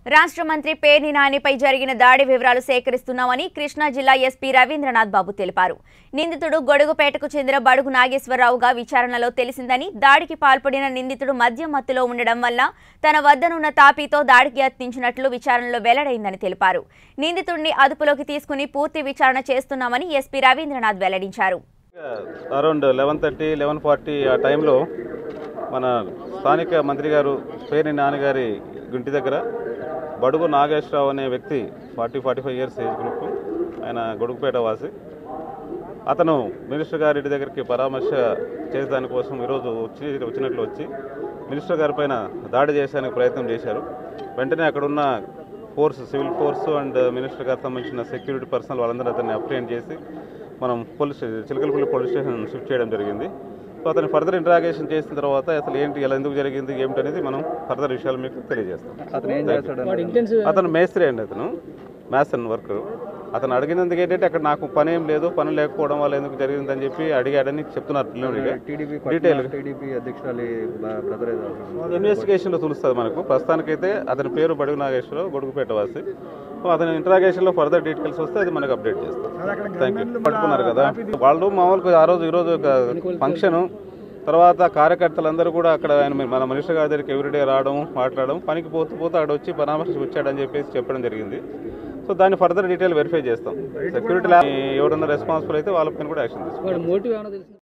రాష్ట్ర మంత్రి పేర్ని నానిపై జరిగిన దాడి వివరాలు సేకరిస్తున్నామని కృష్ణా జిల్లా ఎస్పీ రవీంద్రనాథ్ బాబు తెలిపారు నిందితుడు గొడుగుపేటకు చెందిన బడుగు నాగేశ్వరరావుగా విచారణలో తెలిసిందని దాడికి పాల్పడిన నిందితుడు మద్యం మత్తులో ఉండడం వల్ల తన వద్దనున్న తాపీతో దాడికి యత్నించినట్లు విచారణలో వెల్లడైందని తెలిపారు నిందితుడిని అదుపులోకి తీసుకుని పూర్తి విచారణ చేస్తున్నామని ఎస్పీ రవీంద్రనాథ్ వెల్లడించారు around eleven thirty eleven forty ఆ టైంలో మన స్థానిక మంత్రి గారు పేరు నాన్నగారి గుంటి దగ్గర బడుగు నాగేశ్వరరావు అనే వ్యక్తి forty forty five years age group ఆయన గొడుగుపేట వాసి అతను మినిస్టర్ గారి ఇంటి దగ్గరికి పరామర్శ చేసేదాని కోసం ఈరోజు వచ్చి వచ్చినట్లు వచ్చి మినిస్టర్ గారి పైన దాడి చేసేందుకు ప్రయత్నం చేశారు వెంటనే అక్కడ ఉన్న force civil force and minister గారికి సంబంధించిన సెక్యూరిటీ పర్సనల్ వాళ్ళందరూ అతన్ని అప్రిహెండ్ చేసి మనం police Chilakalapalli police station shift చేయడం జరిగింది సో అతను ఫర్దర్ ఇంటరాగేషన్ చేసిన తర్వాత అసలు ఏంటి ఎలా ఎందుకు జరిగింది ఏమిటి అనేది మనం ఫర్దర్ విషయాలు మీకు తెలియజేస్తాం అతను ఏం చేస్తాడు అతను మేస్త్రి అండి అతను మ్యాసన్ వర్కర్ అతను అడిగినందుకు ఏంటంటే అక్కడ నాకు పని ఏం లేదు పని లేకపోవడం వల్ల ఎందుకు జరిగిందని చెప్పి అడిగాడని చెప్తున్నారు పిల్లలుగా టీడీపీ Detail. టీడీపీ అధ్యక్షురాలి బ్రదర్ ఏదో ఇన్వెస్టిగేషన్లో తెలుస్తుంది మనకు ప్రస్తుతానికైతే అతని పేరు బడుగు నాగేశ్వరరావు గొడుగుపేట వాసి సో అతని ఇంటరాగేషన్లో ఫర్దర్ డీటెయిల్స్ వస్తే అది మనకు అప్డేట్ చేస్తాం థ్యాంక్ యూ పట్టుకున్నారు కదా వాళ్ళు మామూలుగా ఆ రోజు ఈరోజు ఒక ఫంక్షను తర్వాత కార్యకర్తలందరూ కూడా అక్కడ ఆయన మన మినిస్టర్ గారి దగ్గరికి ఎవ్రీడే రావడం మాట్లాడడం పనికి పోతూ పోతూ అక్కడ వచ్చి పరామర్శ వచ్చాడని చెప్పేసి చెప్పడం జరిగింది సో దాన్ని ఫర్దర్ డీటెయిల్ వెరిఫై చేస్తాం సెక్యూరిటీ ఎవరన్నా రెస్పాన్సిబుల్ అయితే వాళ్ళపైన కూడా యాక్షన్ తీసుకుంటాం వాడు మోటివ్ ఏమైనా తెలుసు